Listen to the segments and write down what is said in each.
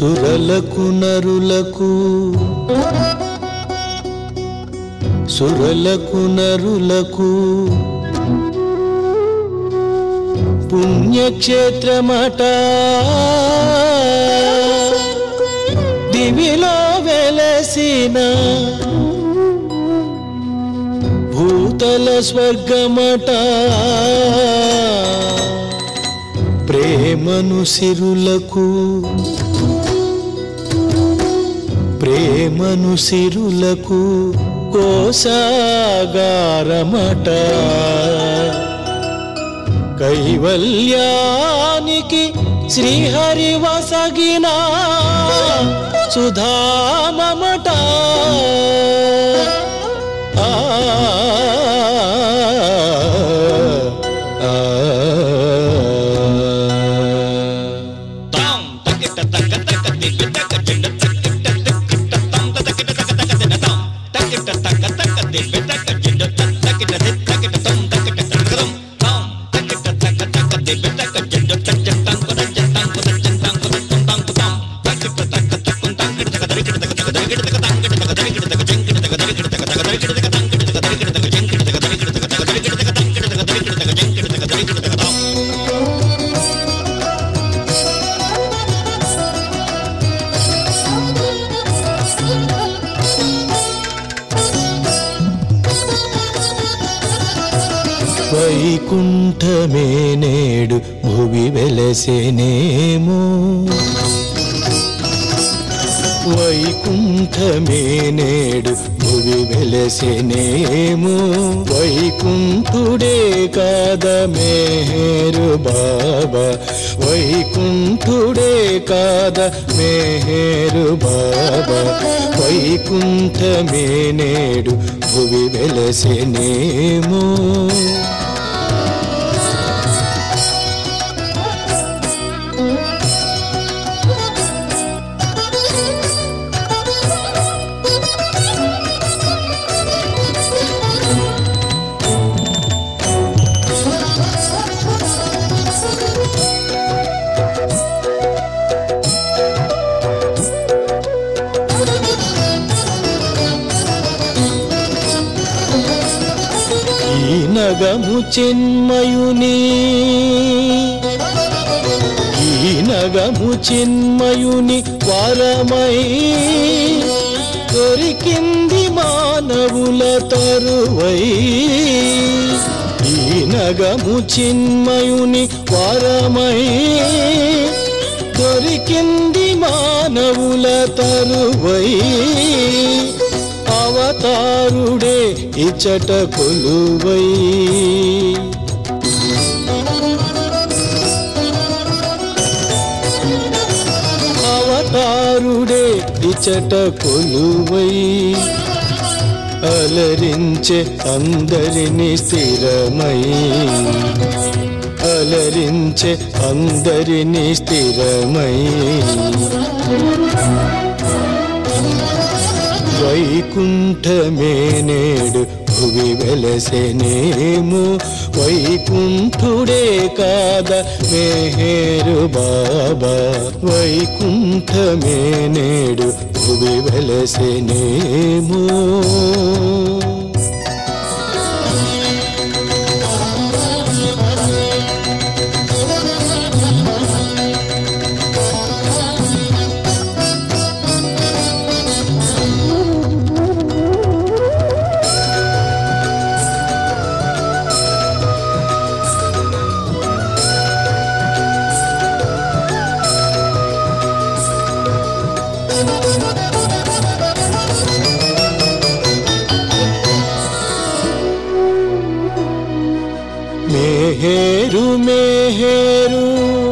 సురలకు నరులకు సురలకు నరులకు పుణ్యక్షేత్రమట దివిలో వెలసిన భూతల స్వర్గమట ప్రేమను సిరులకు ప్రేమను సిరులకు కోసాగారమట కైవల్యానికి శ్రీహరి వసగిన సుధామమట ఆ ఆ, వైకుంఠమే నేడు భువి వెలసెనేమో వైకుంఠమే నేడు భువి వెలసెనేమో వైకుంఠుడే కాద మేరు బాబా వైకుంఠుడే కాద మేరు బాబా వైకుంఠమే నేడు భువి వెలసెనేమో ఈ నగము చిన్మయుని ఈ నగము చిన్మయుని వరమై దొరికింది మానవుల తరువై ఈ నగము చిన్మయుని వరమై దొరికింది మానవుల తరువై అవతారుడే ఇచట కొలువై అవతారుడే ఇచట కొలువై అలరించే అందరిని స్థిరమై అలరించే అందరిని స్థిరమై వైకుంఠమే నేడు భువి వెలసెనేమో వైకుంఠుడే కాద మేహేరు బాబా వైకుంఠమే నేడు భువి వెలసెనేమో మేహేరు మేహేరు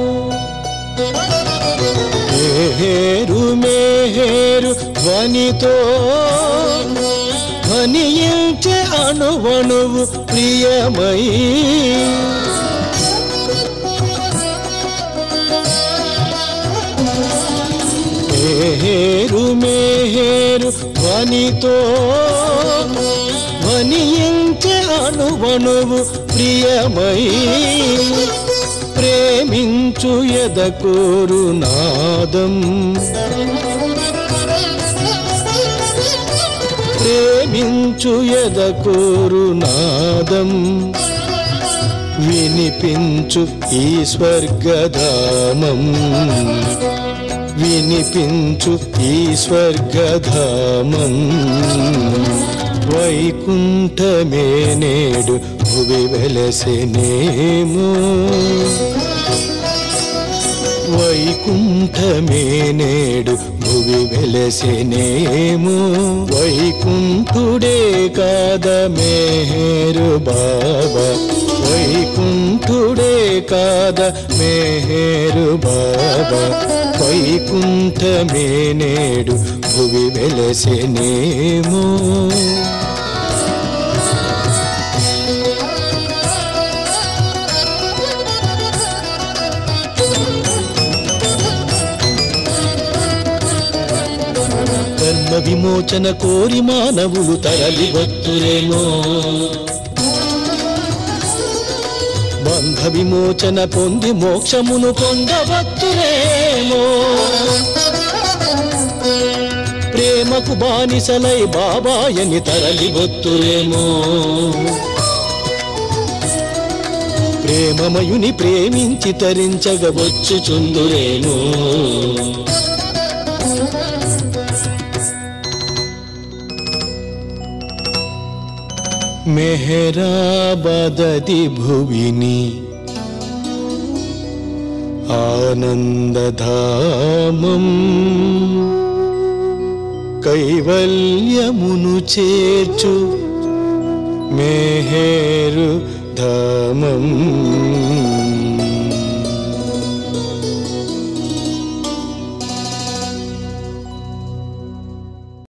మేహేరు మేహేరు ధ్వనితో ధ్వనించే అణువణువు ప్రియమై మేహేరు మేహేరు ధ్వనితో ధ్వనించే అణువణువు ప్రియమై ప్రేమించు ఎదకోరు నాదం ప్రేమించు ఎదకోరు నాదం వినిపించు ఈ స్వర్గధామం వినిపించు ఈ స్వర్గధామం వైకుంఠమే నేడు భువి వెలసెనేమో వైకుంఠమే నేడు భువి వెలసెనేమో వైకుంఠుడే కాద మేహేరు బాబా వైకుంఠుడే కాద మేహేరు బాబా వైకుంఠమే నేడు భువి వెలసెనేమో కర్మ విమోచన కోరి మానవులు తరలి వత్తురేమో బంధ విమోచన పొంది మోక్షమును పొందవత్తురేమో ప్రేమకు బానిసలై బాబాయని తరలి వత్తురేమో ప్రేమమయుని ప్రేమించి తరించగవచ్చుచుందురేమో మెహరాబదది భువిని ఆనందధామం కైవల్యమును చేర్చు మెహేరు ధామం